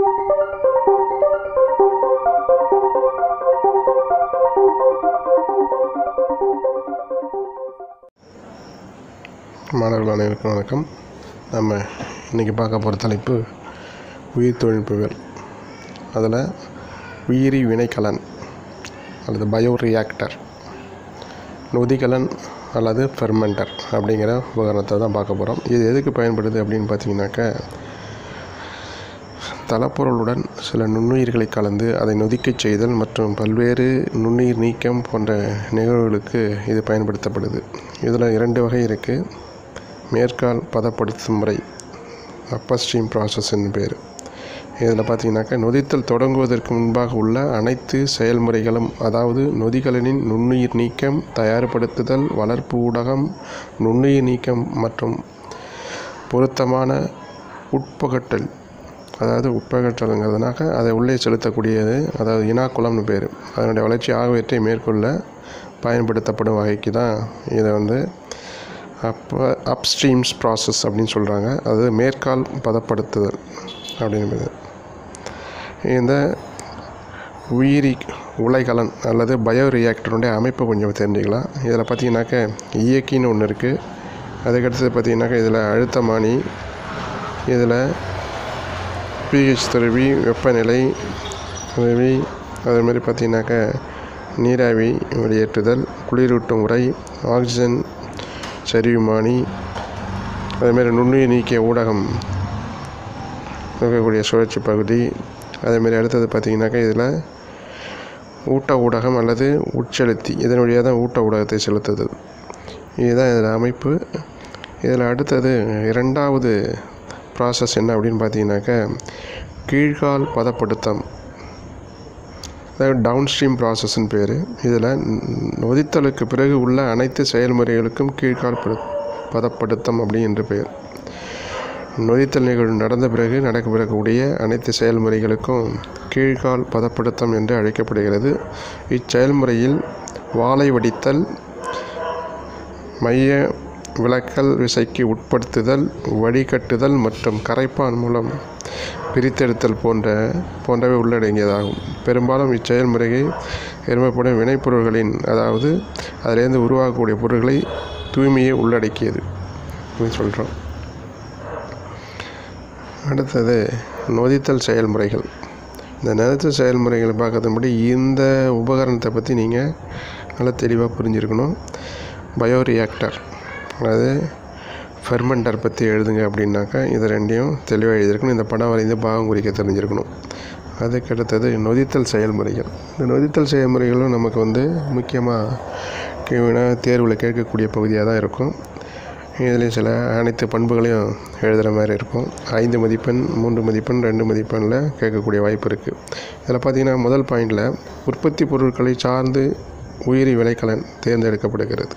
மாணவர்கள் அனைவருக்கும் வணக்கம் நம்ம இன்றைக்கி பார்க்க போகிற தலைப்பு உயிர் தொழில்நுட்பவியல் அதில் உயிரி வினைக்கலன் அல்லது பயோ ரியாக்டர் நொதிக்கலன் அல்லது ஃபெர்மெண்டர் அப்படிங்கிற உபகரணத்தை தான் பார்க்க போகிறோம் இது எதுக்கு பயன்படுது அப்படின்னு பார்த்தீங்கன்னாக்கா தளப்பொருளுடன் சில நுண்ணுயிர்களை கலந்து அதை நொதிக்கச் செய்தல் மற்றும் பல்வேறு நுண்ணுயிர் நீக்கம் போன்ற நிகழ்வுகளுக்கு இது பயன்படுத்தப்படுது இதில் இரண்டு வகை இருக்குது மேற்கால் பதப்படுத்தும் முறை அப்பர் ஸ்ட்ரீம் ப்ராசஸ்ன்னு பேர் இதில் பார்த்தீங்கன்னாக்கா நொதித்தல் தொடங்குவதற்கு முன்பாக உள்ள அனைத்து செயல்முறைகளும் அதாவது நொதிகளின் நுண்ணுயிர் நீக்கம் தயார்படுத்துதல் வளர்ப்பு ஊடகம் நுண்ணுயிர் நீக்கம் மற்றும் பொருத்தமான உட்பகட்டல் அதாவது உட்பகட்டலுங்கிறதுனாக்க அதை உள்ளே செலுத்தக்கூடியது அதாவது இனாக்குளம்னு பேர் அதனுடைய வளர்ச்சி ஆகியவற்றை மேற்கொள்ள பயன்படுத்தப்படும் வகைக்கு தான் இதை வந்து அப்போ அப்ஸ்ட்ரீம்ஸ் ப்ராசஸ் அப்படின்னு சொல்கிறாங்க அது மேற்கால் பதப்படுத்துதல் அப்படின்றது இந்த உயிரி உலைகலன் அல்லது பயோ ரியாக்டருடைய அமைப்பை கொஞ்சம் தெரிஞ்சுக்கலாம் இதில் பார்த்தீங்கன்னாக்க இயக்கின்னு ஒன்று இருக்குது அதுக்கடுத்தது பார்த்தீங்கன்னாக்கா இதில் அழுத்தமானி இதில் பிஹெச் துருவி வெப்பநிலை உதவி அதேமாதிரி பார்த்தீங்கன்னாக்கா நீராவி வெளியேற்றுதல் குளிரூட்டும் உரை ஆக்சிஜன் சரிவுமானி அதேமாதிரி நுண்ணுயிர் நீக்கிய ஊடகம் இருக்கக்கூடிய சுழற்சி பகுதி அதேமாதிரி அடுத்தது பார்த்திங்கனாக்கா இதில் ஊட்ட ஊடகம் அல்லது உட்செலுத்தி இதன் வழியாக தான் ஊட்ட ஊடகத்தை செலுத்துது இதுதான் இதில் அமைப்பு இதில் அடுத்தது இரண்டாவது ப்ராசஸ் என்ன அப்படின்னு பார்த்தீங்கன்னாக்கா கீழ்கால் பதப்படுத்தம் அதாவது டவுன் ஸ்ட்ரீம் ப்ராசஸ்ன்னு பேர் இதில் நொதித்தலுக்கு பிறகு உள்ள அனைத்து செயல்முறைகளுக்கும் கீழ்கால் படு பதப்படுத்தம் அப்படி என்று பெயர் நொதித்தல் நிகழ்வு நடந்த பிறகு நடக்கப்படக்கூடிய அனைத்து செயல்முறைகளுக்கும் கீழ்கால் பதப்படுத்தம் என்று அழைக்கப்படுகிறது இச்செயல்முறையில் வாழை வடித்தல் மைய விளக்கல் விசைக்கு உட்படுத்துதல் வடிகட்டுதல் மற்றும் கரைப்பான் மூலம் பிரித்தெடுத்தல் போன்ற போன்றவை உள்ளடங்கியதாகும் பெரும்பாலும் இச்செயல்முறையை எருமப்படும் வினைப்பொருள்களின் அதாவது அதிலேருந்து உருவாகக்கூடிய பொருட்களை தூய்மையை உள்ளடக்கியது அப்படின்னு சொல்கிறோம் அடுத்தது நொதித்தல் செயல்முறைகள் இந்த நொதித்தல் செயல்முறைகளை பார்க்கறதுபடி இந்த உபகரணத்தை பற்றி நீங்கள் நல்லா தெளிவாக புரிஞ்சிருக்கணும் பயோ ரியாக்டர் அதாவது ஃபெர்மெண்டர் பற்றி எழுதுங்க அப்படின்னாக்கா இது ரெண்டையும் தெளிவாக எழுதியிருக்கணும் இந்த படம் வரைந்து பாகம் குறிக்க தெரிஞ்சிருக்கணும் அதுக்கு அடுத்தது நொதித்தல் செயல்முறைகள் இந்த நொதித்தல் செயல்முறைகளும் நமக்கு வந்து முக்கியமாக தேர்வில் கேட்கக்கூடிய பகுதியாக தான் இருக்கும் இதுலேயும் சில அனைத்து பண்புகளையும் எழுதுகிற மாதிரி இருக்கும் ஐந்து மதிப்பெண் மூன்று மதிப்பெண் ரெண்டு மதிப்பெண்ணில் கேட்கக்கூடிய வாய்ப்பு இருக்குது இதில் பார்த்திங்கன்னா முதல் பாயிண்டில் உற்பத்தி பொருட்களை சார்ந்து உயிரி விளைக்கலன் தேர்ந்தெடுக்கப்படுகிறது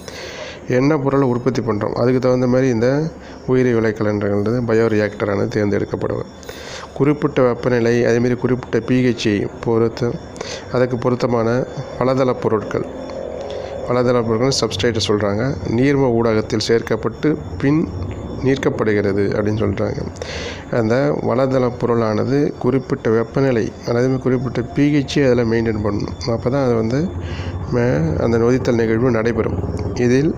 என்ன பொருளை உற்பத்தி பண்ணுறோம் அதுக்கு தகுந்த மாதிரி இந்த உயிரி விளைக்கலன்றது பயோ ரியாக்டரானது தேர்ந்தெடுக்கப்படுவது குறிப்பிட்ட வெப்பநிலை அதேமாரி குறிப்பிட்ட பிஹெச்ஐ பொறுத்து அதுக்கு பொருத்தமான பலதள பொருட்கள் பலதள பொருட்கள் சப்ஸ்ட்ரேட்டை சொல்கிறாங்க நீர்ம ஊடகத்தில் சேர்க்கப்பட்டு பின் நீர்க்கப்படுகிறது அப்படின்னு சொல்கிறாங்க அந்த வலதள பொருளானது குறிப்பிட்ட வெப்பநிலை அதாவது குறிப்பிட்ட பிஹெச்சி அதில் மெயின்டைன் பண்ணணும் அப்போ தான் அது வந்து அந்த நொதித்தல் நிகழ்வு நடைபெறும் இதில்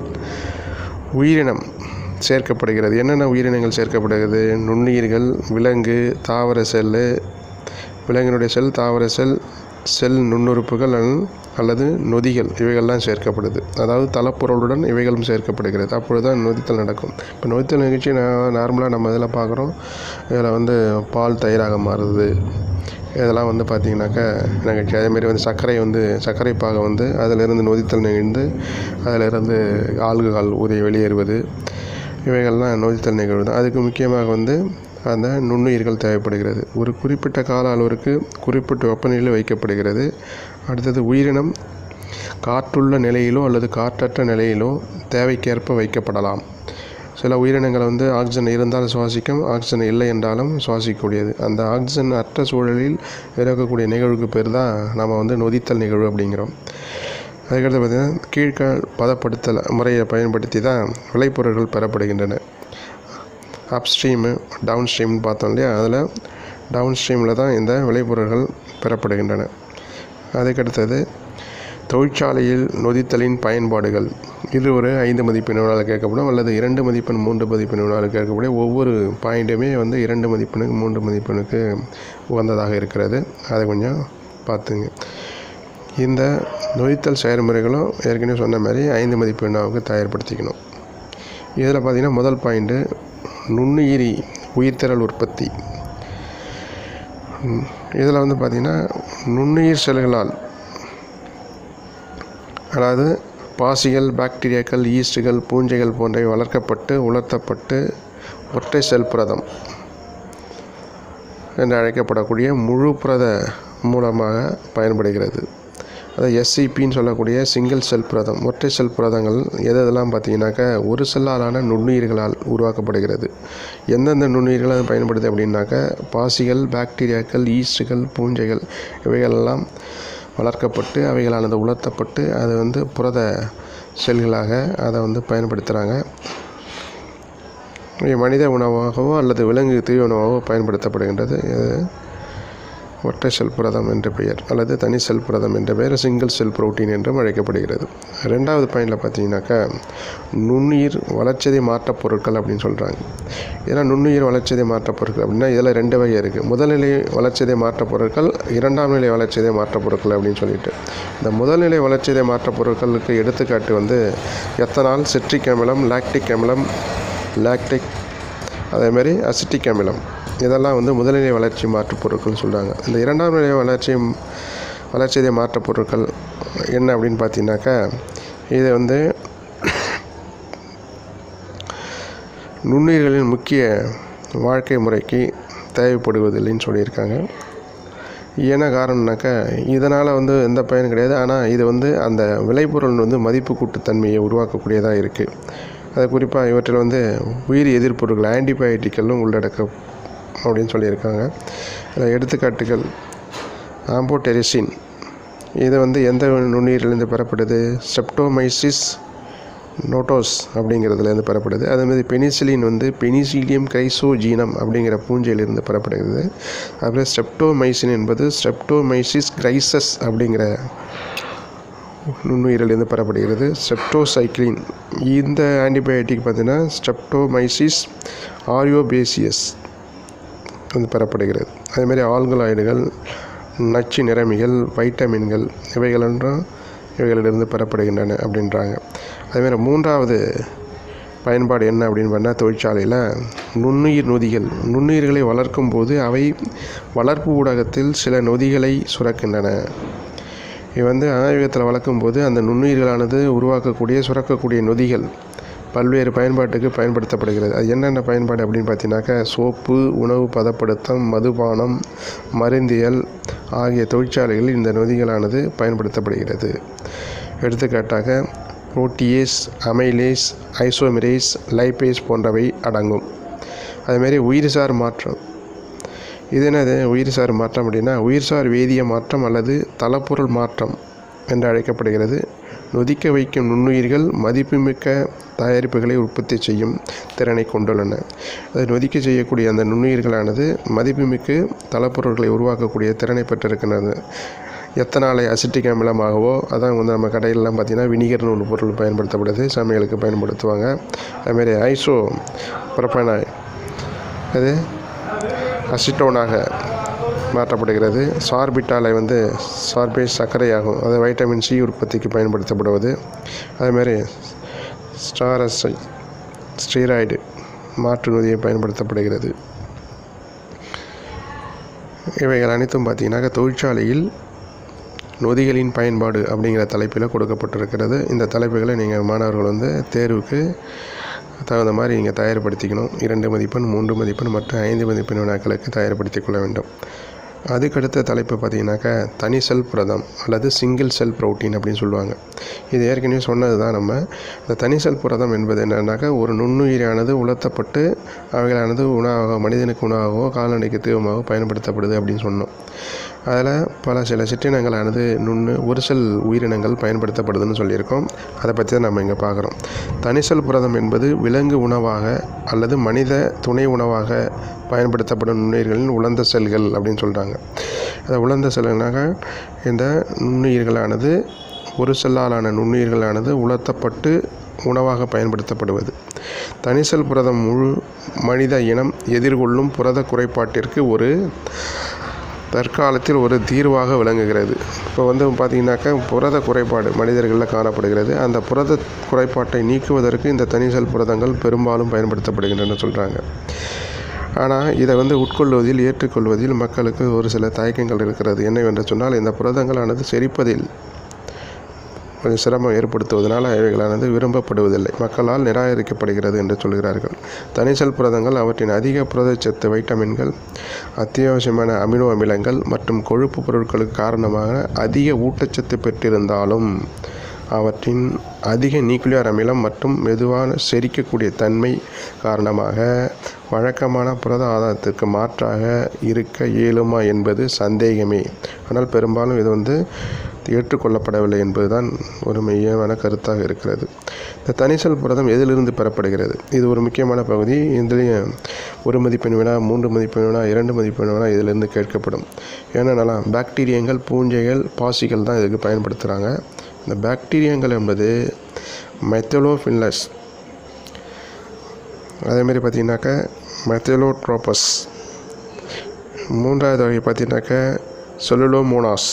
உயிரினம் சேர்க்கப்படுகிறது என்னென்ன உயிரினங்கள் சேர்க்கப்படுகிறது நுண்ணுயிர்கள் விலங்கு தாவர செல்லு விலங்கினுடைய செல் தாவர செல் செல் நுண்ணுறுப்புகள் அல்லது நொதிகள் இவைகள்லாம் சேர்க்கப்படுது அதாவது தளப்பொருளுடன் இவைகளும் சேர்க்கப்படுகிறது அப்பொழுது தான் நொதித்தல் நடக்கும் இப்போ நொதித்தல் நிகழ்ச்சி நான் நார்மலாக நம்ம இதில் பார்க்குறோம் இதில் வந்து பால் தயிராக மாறுது இதெல்லாம் வந்து பார்த்திங்கனாக்கா நிகழ்ச்சி அதேமாரி வந்து சர்க்கரை வந்து சர்க்கரை பாகம் வந்து அதிலிருந்து நொதித்தல் நிகழ்ந்து அதிலிருந்து ஆல்கஹால் உதவி வெளியேறுவது இவைகள்லாம் நொதித்தல் நிகழ்வு தான் அதுக்கு முக்கியமாக வந்து அந்த நுண்ணுயிர்கள் தேவைப்படுகிறது ஒரு குறிப்பிட்ட கால அளவிற்கு குறிப்பிட்ட வெப்பநிலையில் வைக்கப்படுகிறது அடுத்தது உயிரினம் காற்றுள்ள நிலையிலோ அல்லது காற்றற்ற நிலையிலோ தேவைக்கேற்ப வைக்கப்படலாம் சில உயிரினங்கள் வந்து ஆக்சிஜன் இருந்தால் சுவாசிக்கும் ஆக்சிஜன் இல்லை என்றாலும் சுவாசிக்கக்கூடியது அந்த ஆக்சிஜன் அற்ற சூழலில் இருக்கக்கூடிய நிகழ்வுக்கு பேர் தான் நம்ம வந்து நொதித்தல் நிகழ்வு அப்படிங்கிறோம் அதுக்கடுத்து பார்த்திங்கன்னா கீழ்கால் பதப்படுத்தல் முறையை பயன்படுத்தி தான் விளைபொருட்கள் பெறப்படுகின்றன அப்ஸ்ட்ரீமு டவுன் ஸ்ட்ரீம்னு பார்த்தோம் இல்லையா அதில் டவுன் ஸ்ட்ரீமில் தான் இந்த விளைபொருட்கள் பெறப்படுகின்றன அதுக்கடுத்தது தொழிற்சாலையில் நொதித்தலின் பயன்பாடுகள் இது ஒரு ஐந்து மதிப்பெண்களால் கேட்கப்படும் அல்லது இரண்டு மதிப்பெண் மூன்று மதிப்பெண்களால் கேட்கப்படும் ஒவ்வொரு பாயிண்ட்டுமே வந்து இரண்டு மதிப்பெண்ணுக்கு மூன்று மதிப்பெண்ணுக்கு உகந்ததாக இருக்கிறது அதை கொஞ்சம் பார்த்துங்க இந்த நொதித்தல் செயல்முறைகளும் ஏற்கனவே சொன்ன மாதிரி ஐந்து மதிப்பெண்ணாவுக்கு தயார்படுத்திக்கணும் இதில் பார்த்திங்கன்னா முதல் பாயிண்ட்டு நுண்ணுயிரி உயிர்த்திரள் உற்பத்தி இதில் வந்து பார்த்திங்கன்னா நுண்ணுயிர் செல்களால் அதாவது பாசிகள் பாக்டீரியாக்கள் ஈஸ்டுகள் பூஞ்சைகள் போன்றவை வளர்க்கப்பட்டு உலர்த்தப்பட்டு ஒற்றை செல் புரதம் என்று அழைக்கப்படக்கூடிய முழு புரத மூலமாக பயன்படுகிறது அது எஸ்சிபின்னு சொல்லக்கூடிய சிங்கிள் செல் புரதம் ஒற்றை செல் புரதங்கள் எது எதெல்லாம் பார்த்தீங்கன்னாக்கா ஒரு செல்லாலான நுண்ணுயிர்களால் உருவாக்கப்படுகிறது எந்தெந்த நுண்ணுயிர்கள் அது பயன்படுது அப்படின்னாக்கா பாசிகள் பாக்டீரியாக்கள் ஈஸ்டுகள் பூஞ்சைகள் இவைகளெல்லாம் வளர்க்கப்பட்டு அவைகளானது உலர்த்தப்பட்டு அது வந்து புரத செல்களாக அதை வந்து பயன்படுத்துகிறாங்க மனித உணவாகவோ அல்லது விலங்கு தீ உணவாகவோ பயன்படுத்தப்படுகின்றது இது ஒற்றை செல் புரதம் என்ற பெயர் அல்லது தனி செல் புரதம் என்ற பெயர் சிங்கிள் செல் புரோட்டீன் என்றும் அழைக்கப்படுகிறது ரெண்டாவது பாயிண்டில் பார்த்தீங்கன்னாக்கா நுண்ணுயிர் வளர்ச்சிதை மாற்றப் பொருட்கள் அப்படின்னு சொல்கிறாங்க ஏன்னா நுண்ணுயிர் வளர்ச்சிதை மாற்றப் பொருட்கள் அப்படின்னா இதில் ரெண்டு வகை இருக்குது முதல்நிலை வளர்ச்சிதை மாற்றப் பொருட்கள் இரண்டாம் நிலை வளர்ச்சிதை மாற்றப் பொருட்கள் அப்படின்னு சொல்லிட்டு இந்த முதல்நிலை வளர்ச்சிதை மாற்றப் பொருட்களுக்கு எடுத்துக்காட்டு வந்து எத்தனால் சிட்ரிக் அமிலம் லாக்டிக் அமிலம் லாக்டிக் அதேமாதிரி அசிட்டிக் அமிலம் இதெல்லாம் வந்து முதல்நிலை வளர்ச்சி மாற்றுப் பொருட்கள்னு சொல்கிறாங்க இந்த இரண்டாம் நிலை வளர்ச்சி வளர்ச்சிதை மாற்றுப் பொருட்கள் என்ன அப்படின்னு பார்த்தீங்கன்னாக்கா இது வந்து நுண்ணுயிர்களின் முக்கிய வாழ்க்கை முறைக்கு தேவைப்படுவதில்லைன்னு சொல்லியிருக்காங்க என்ன காரணம்னாக்கா இதனால் வந்து எந்த பயனும் கிடையாது ஆனால் இது வந்து அந்த விளைபொருள் வந்து மதிப்பு கூட்டுத்தன்மையை உருவாக்கக்கூடியதாக இருக்குது அது குறிப்பாக இவற்றில் வந்து உயிர் எதிர்ப்பொருட்கள் ஆன்டிபயோட்டிக்களும் உள்ளடக்கம் அப்படின்னு சொல்லியிருக்காங்க இதில் எடுத்துக்காட்டுகள் ஆம்போடெரிசின் இது வந்து எந்த நுண்ணுயிரிலிருந்து பெறப்படுது செப்டோமைசிஸ் நோட்டோஸ் அப்படிங்கிறதுலேருந்து பெறப்படுது அதேமாதிரி பெனிசிலின் வந்து பெனிசிலியம் கிரைசோஜீனம் அப்படிங்கிற பூஞ்சையிலிருந்து பெறப்படுகிறது அப்புறம் ஸ்டெப்டோமைசின் என்பது ஸ்டெப்டோமைசிஸ் கிரைசஸ் அப்படிங்கிற நுண்ணுயிரிலிருந்து பெறப்படுகிறது ஸ்டெப்டோசைக்ளின் இந்த ஆன்டிபயோட்டிக் பார்த்தீங்கன்னா ஸ்டெப்டோமைசிஸ் ஆரியோபேசியஸ் வந்து பெறப்படுகிறது அதேமாதிரி ஆல்கலாய்டுகள் நச்சு நிறமிகள் வைட்டமின்கள் இவைகளென்றும் இவைகளிலிருந்து பெறப்படுகின்றன அப்படின்றாங்க அதேமாதிரி மூன்றாவது பயன்பாடு என்ன அப்படின்னு பண்ணால் தொழிற்சாலையில் நுண்ணுயிர் நொதிகள் நுண்ணுயிர்களை வளர்க்கும் போது அவை வளர்ப்பு ஊடகத்தில் சில நொதிகளை சுரக்கின்றன இது வந்து ஆய்வகத்தில் வளர்க்கும் போது அந்த நுண்ணுயிர்களானது உருவாக்கக்கூடிய சுரக்கக்கூடிய நொதிகள் பல்வேறு பயன்பாட்டுக்கு பயன்படுத்தப்படுகிறது அது என்னென்ன பயன்பாடு அப்படின்னு பார்த்தீங்கன்னாக்கா சோப்பு உணவு பதப்படுத்தம் மதுபானம் மருந்தியல் ஆகிய தொழிற்சாலைகளில் இந்த நொதிகளானது பயன்படுத்தப்படுகிறது எடுத்துக்காட்டாக புரோட்டியேஸ் அமைலேஸ் ஐசோமெரேஸ் லைபேஸ் போன்றவை அடங்கும் அதுமாரி உயிர்சார் மாற்றம் இது என்னது உயிர்சார் மாற்றம் அப்படின்னா உயிர்சார் வேதிய மாற்றம் அல்லது தலப்பொருள் மாற்றம் என்று அழைக்கப்படுகிறது நொதிக்க வைக்கும் நுண்ணுயிர்கள் மதிப்புமிக்க தயாரிப்புகளை உற்பத்தி செய்யும் திறனை கொண்டுள்ளன அது நொதிக்க செய்யக்கூடிய அந்த நுண்ணுயிர்களானது மதிப்புமிக்க தளப்பொருட்களை உருவாக்கக்கூடிய திறனை பெற்றிருக்கின்றது எத்தனாலை அசிட்டிக் அமிலமாகவோ அதான் வந்து நம்ம கடையிலலாம் பார்த்திங்கன்னா வினிகர்னு ஒரு பொருள் பயன்படுத்தப்படுது சமையலுக்கு பயன்படுத்துவாங்க அதுமாரி ஐசோ ப்ரொபனாய் அது அசிட்டோனாக மாற்றப்படுகிறது சார்பிட்டாலை வந்து சார்பேஸ் சர்க்கரையாகும் அது வைட்டமின் சி உற்பத்திக்கு பயன்படுத்தப்படுவது அதேமாதிரி ஸ்டாரஸை ஸ்டீராய்டு மாற்று நொதியை பயன்படுத்தப்படுகிறது இவைகள் அனைத்தும் பார்த்தீங்கன்னாக்க தொழிற்சாலையில் நொதிகளின் பயன்பாடு அப்படிங்கிற தலைப்பில் கொடுக்கப்பட்டிருக்கிறது இந்த தலைப்புகளை நீங்கள் மாணவர்கள் வந்து தேர்வுக்கு தகுந்த மாதிரி நீங்கள் தயார்படுத்திக்கணும் இரண்டு மதிப்பெண் மூன்று மதிப்பெண் மற்றும் ஐந்து மதிப்பெண் வினாக்களுக்கு தயார்படுத்திக் கொள்ள வேண்டும் அதுக்கடுத்த தலைப்பு பார்த்தீங்கன்னாக்கா தனி செல் புரதம் அல்லது சிங்கிள் செல் புரோட்டீன் அப்படின்னு சொல்லுவாங்க இது ஏற்கனவே சொன்னது தான் நம்ம இந்த தனி செல் புரதம் என்பது என்னன்னாக்கா ஒரு நுண்ணுயிரானது உலர்த்தப்பட்டு அவைகளானது உணவாக மனிதனுக்கு உணவாகவோ கால்நடைக்கு தீவமாகவோ பயன்படுத்தப்படுது அப்படின்னு சொன்னோம் அதில் பல சில சிற்றினங்களானது நுண்ணு ஒரு செல் உயிரினங்கள் பயன்படுத்தப்படுதுன்னு சொல்லியிருக்கோம் அதை பற்றி தான் நம்ம இங்கே பார்க்குறோம் தனிசெல் புரதம் என்பது விலங்கு உணவாக அல்லது மனித துணை உணவாக பயன்படுத்தப்படும் நுண்ணுயிர்களின் உலர்ந்த செல்கள் அப்படின்னு சொல்கிறாங்க அந்த உலர்ந்த செல்கள்னாக்க இந்த நுண்ணுயிர்களானது ஒரு செல்லாலான நுண்ணுயிர்களானது உலர்த்தப்பட்டு உணவாக பயன்படுத்தப்படுவது தனிசெல் புரதம் முழு மனித இனம் எதிர்கொள்ளும் புரத குறைபாட்டிற்கு ஒரு தற்காலத்தில் ஒரு தீர்வாக விளங்குகிறது இப்போ வந்து பார்த்திங்கனாக்கா புரத குறைபாடு மனிதர்களில் காணப்படுகிறது அந்த புரத குறைபாட்டை நீக்குவதற்கு இந்த தனிசெல் புரதங்கள் பெரும்பாலும் பயன்படுத்தப்படுகின்றன சொல்கிறாங்க ஆனால் இதை வந்து உட்கொள்வதில் ஏற்றுக்கொள்வதில் மக்களுக்கு ஒரு சில தயக்கங்கள் இருக்கிறது என்னவென்று சொன்னால் இந்த புரதங்களானது செரிப்பதில் கொஞ்சம் சிரமம் ஏற்படுத்துவதனால் இவைகளானது விரும்பப்படுவதில்லை மக்களால் நிராகரிக்கப்படுகிறது என்று சொல்கிறார்கள் தனிசெல் புரதங்கள் அவற்றின் அதிக புரதச்சத்து வைட்டமின்கள் அத்தியாவசியமான அமினோ அமிலங்கள் மற்றும் கொழுப்பு பொருட்களுக்கு காரணமாக அதிக ஊட்டச்சத்து பெற்றிருந்தாலும் அவற்றின் அதிக நியூக்ளியர் அமிலம் மற்றும் மெதுவான செரிக்கக்கூடிய தன்மை காரணமாக வழக்கமான புரத ஆதாரத்திற்கு மாற்றாக இருக்க இயலுமா என்பது சந்தேகமே ஆனால் பெரும்பாலும் இது வந்து ஏற்றுக்கொள்ளப்படவில்லை என்பதுதான் ஒரு மையமான கருத்தாக இருக்கிறது இந்த தனிசெல் புரதம் எதிலிருந்து பெறப்படுகிறது இது ஒரு முக்கியமான பகுதி இதுலேயும் ஒரு மதிப்பெண் வினா மூன்று மதிப்பெண் வினா இரண்டு மதிப்பெண் வினா இதிலிருந்து கேட்கப்படும் என்னென்னலாம் பாக்டீரியங்கள் பூஞ்சைகள் பாசிகள் தான் இதுக்கு பயன்படுத்துகிறாங்க இந்த பாக்டீரியங்கள் என்பது மெத்தலோஃபில்லஸ் அதேமாரி பார்த்தீங்கன்னாக்கா மெத்தலோட்ரோபஸ் மூன்றாவது வகை பார்த்தீங்கன்னாக்கா செல்லுலோமோனாஸ்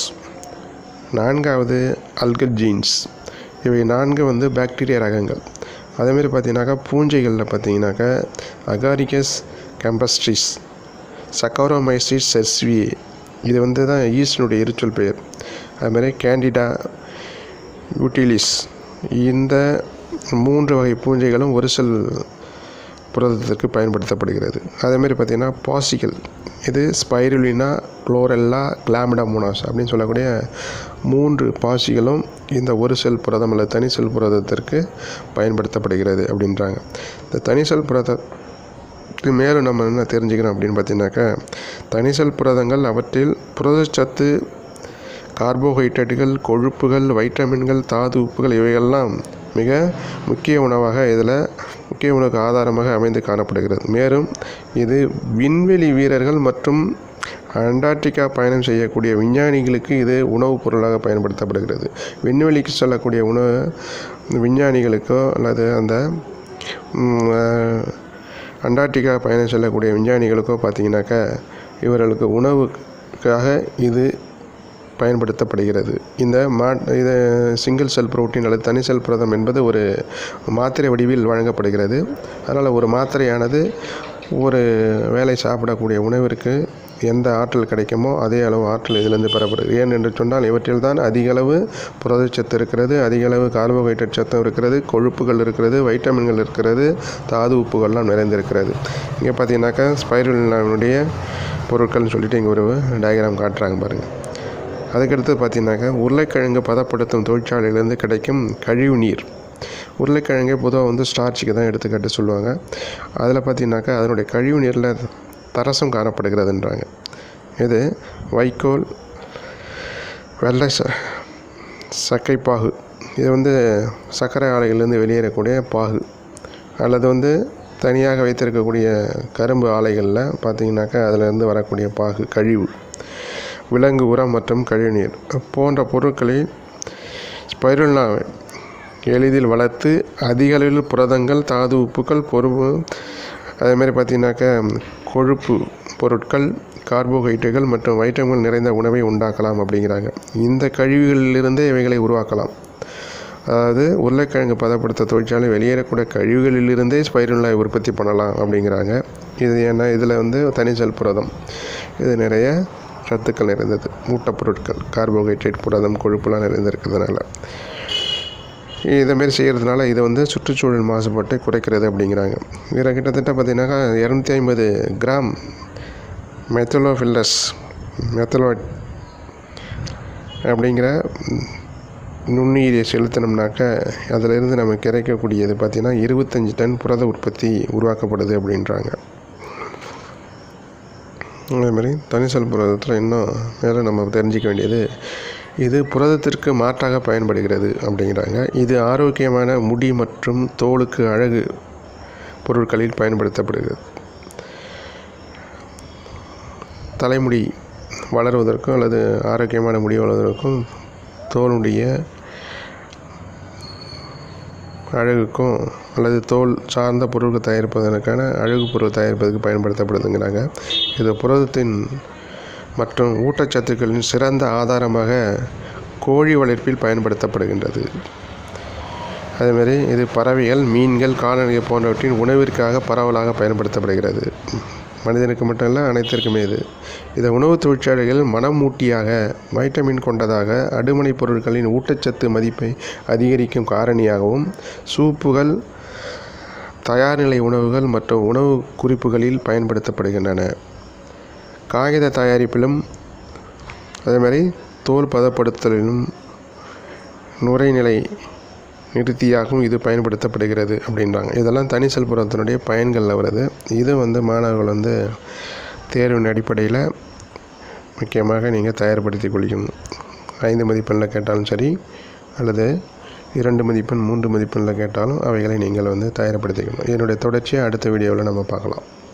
நான்காவது அல்கல் ஜீன்ஸ் இவை நான்கு வந்து பாக்டீரியா ரகங்கள் அதேமாரி பார்த்தீங்கன்னாக்கா பூஞ்சைகளில் பார்த்தீங்கன்னாக்கா அகாரிகஸ் கேம்பஸ்ட்ரிஸ் சக்கரோமைசிஸ் செர்ஸ்வி இது வந்து தான் ஈஸ்டினுடைய இருச்சொல் பெயர் அதுமாதிரி கேண்டிடா யூட்டிலிஸ் இந்த மூன்று வகை பூஞ்சைகளும் ஒரு செல் புரதத்திற்கு பயன்படுத்தப்படுகிறது அதேமாதிரி பார்த்திங்கன்னா பாசிகள் இது ஸ்பைருலினா குளோரெல்லா கிளாமிடாமோனாஸ் அப்படின்னு சொல்லக்கூடிய மூன்று பாசிகளும் இந்த ஒரு செல் புரதம் அல்லது தனி செல் புரதத்திற்கு பயன்படுத்தப்படுகிறது அப்படின்றாங்க இந்த தனி செல் புரதத்துக்கு மேலும் நம்ம என்ன தெரிஞ்சுக்கிறோம் அப்படின்னு பார்த்தீங்கன்னாக்கா தனிசெல் புரதங்கள் அவற்றில் புரதச்சத்து கார்போஹைட்ரேட்டுகள் கொழுப்புகள் வைட்டமின்கள் தாது உப்புகள் இவையெல்லாம் மிக முக்கிய உணவாக இதில் முக்கிய உணவுக்கு ஆதாரமாக அமைந்து காணப்படுகிறது மேலும் இது விண்வெளி வீரர்கள் மற்றும் அண்டார்டிகா பயணம் செய்யக்கூடிய விஞ்ஞானிகளுக்கு இது உணவுப் பொருளாக பயன்படுத்தப்படுகிறது விண்வெளிக்கு செல்லக்கூடிய உணவு விஞ்ஞானிகளுக்கோ அல்லது அந்த ம், அஹ், அண்டார்டிகா பயணம் செல்லக்கூடிய விஞ்ஞானிகளுக்கோ பார்த்தீங்கன்னாக்கா இவர்களுக்கு உணவுக்காக இது பயன்படுத்தப்படுகிறது இந்த மா இது சிங்கிள் செல் புரோட்டீன் அல்லது தனி செல் புரதம் என்பது ஒரு மாத்திரை வடிவில் வழங்கப்படுகிறது அதனால் ஒரு மாத்திரையானது ஒரு வேளை சாப்பிடக்கூடிய உணவிற்கு எந்த ஆற்றல் கிடைக்குமோ அதே அளவு ஆற்றல் இதிலிருந்து பெறப்படுது ஏன் என்று சொன்னால் இவற்றில் தான் அதிக அளவு புரதச்சத்து இருக்கிறது அதிக அளவு கார்போஹைட்ரேட் சத்தம் இருக்கிறது கொழுப்புகள் இருக்கிறது வைட்டமின்கள் இருக்கிறது தாது உப்புகள்லாம் நிறைந்திருக்கிறது இங்கே பார்த்தீங்கன்னாக்கா ஸ்பைருலினுடைய பொருட்கள்னு சொல்லிட்டு இங்கே ஒரு டயக்ராம் காட்டுறாங்க பாருங்கள் அதுக்கடுத்து பார்த்தீங்கன்னாக்கா உருளைக்கிழங்கு பதப்படுத்தும் தொழிற்சாலையிலேருந்து கிடைக்கும் கழிவு நீர் உருளைக்கிழங்கை பொதுவாக வந்து ஸ்டார்ச்சுக்கு தான் எடுத்துக்காட்டு சொல்லுவாங்க அதில் பார்த்தீங்கன்னாக்கா அதனுடைய கழிவு நீரில் தரசம் காணப்படுகிறதுன்றாங்க இது வைக்கோல் வெள்ளை ச சக்கைப்பாகு இது வந்து சர்க்கரை ஆலைகளிலிருந்து வெளியேறக்கூடிய பாகு அல்லது வந்து தனியாக வைத்திருக்கக்கூடிய கரும்பு ஆலைகளில் பார்த்தீங்கன்னாக்கா அதிலிருந்து வரக்கூடிய பாகு கழிவு விலங்கு உரம் மற்றும் கழிவுநீர் போன்ற பொருட்களை ஸ்பைருலா எளிதில் வளர்த்து அதிக அளவில் புரதங்கள் தாது உப்புக்கள் பொறுப்பு அதேமாதிரி பார்த்தீங்கன்னாக்கா கொழுப்பு பொருட்கள் கார்போஹைட்ரேட்டுகள் மற்றும் வைட்டமின் நிறைந்த உணவை உண்டாக்கலாம் அப்படிங்கிறாங்க இந்த கழிவுகளிலிருந்தே இவைகளை உருவாக்கலாம் அதாவது உருளைக்கிழங்கு பதப்படுத்த தொழிற்சாலை வெளியேறக்கூடிய கழிவுகளிலிருந்தே ஸ்பைருலாய் உற்பத்தி பண்ணலாம் அப்படிங்கிறாங்க இது ஏன்னா இதில் வந்து தனிச்சல் புரதம் இது நிறைய சத்துக்கள் நிறைந்தது ஊட்டப்பொருட்கள் கார்போஹைட்ரேட் புரதம் கொழுப்புலாம் நிறைந்திருக்கிறதுனால இதேமாரி செய்கிறதுனால இது வந்து சுற்றுச்சூழல் மாசுபாட்டை குறைக்கிறது அப்படிங்கிறாங்க இதில் கிட்டத்தட்ட பார்த்தீங்கன்னாக்கா இரநூத்தி ஐம்பது கிராம் மெத்தலோஃபில்லஸ் மெத்தலோட் அப்படிங்கிற நுண்ணுயிரை செலுத்தினோம்னாக்க அதிலிருந்து நமக்கு கிடைக்கக்கூடியது பார்த்திங்கன்னா இருபத்தஞ்சி டன் புரத உற்பத்தி உருவாக்கப்படுது அப்படின்றாங்க அதேமாதிரி தனிசல் புரதத்தில் இன்னும் மேலே நம்ம தெரிஞ்சிக்க வேண்டியது இது புரதத்திற்கு மாற்றாக பயன்படுகிறது அப்படிங்கிறாங்க இது ஆரோக்கியமான முடி மற்றும் தோலுக்கு அழகு பொருட்களில் பயன்படுத்தப்படுகிறது தலைமுடி வளருவதற்கும் அல்லது ஆரோக்கியமான முடி வளர்வதற்கும் தோலுடைய அழகுக்கும் அல்லது தோல் சார்ந்த பொருட்கள் தயாரிப்பதற்கான அழகு பொருள் தயாரிப்பதற்கு பயன்படுத்தப்படுதுங்கிறாங்க இது புரதத்தின் மற்றும் ஊட்டச்சத்துக்களின் சிறந்த ஆதாரமாக கோழி வளர்ப்பில் பயன்படுத்தப்படுகின்றது அதேமாதிரி இது பறவைகள் மீன்கள் கால்நடைகள் போன்றவற்றின் உணவிற்காக பரவலாக பயன்படுத்தப்படுகிறது மனிதனுக்கு மட்டும் இல்லை அனைத்திற்குமே இது இதை உணவு தொழிற்சாலைகள் மனமூட்டியாக வைட்டமின் கொண்டதாக அடுமனை பொருட்களின் ஊட்டச்சத்து மதிப்பை அதிகரிக்கும் காரணியாகவும் சூப்புகள் தயார்நிலை உணவுகள் மற்றும் உணவு குறிப்புகளில் பயன்படுத்தப்படுகின்றன காகித தயாரிப்பிலும் அதே மாதிரி தோல் பதப்படுத்தலிலும் நுரைநிலை நிறுத்தியாகவும் இது பயன்படுத்தப்படுகிறது அப்படின்றாங்க இதெல்லாம் தனி செல்புரத்தினுடைய பயன்களில் வருது இது வந்து மாணவர்கள் வந்து தேர்வின் அடிப்படையில் முக்கியமாக நீங்கள் தயார்படுத்தி கொள்ளிக்கணும் ஐந்து மதிப்பெண்ணில் கேட்டாலும் சரி அல்லது இரண்டு மதிப்பெண் மூன்று மதிப்பெண்ணில் கேட்டாலும் அவைகளை நீங்கள் வந்து தயார்படுத்திக்கணும் என்னுடைய தொடர்ச்சியை அடுத்த வீடியோவில் நம்ம பார்க்கலாம்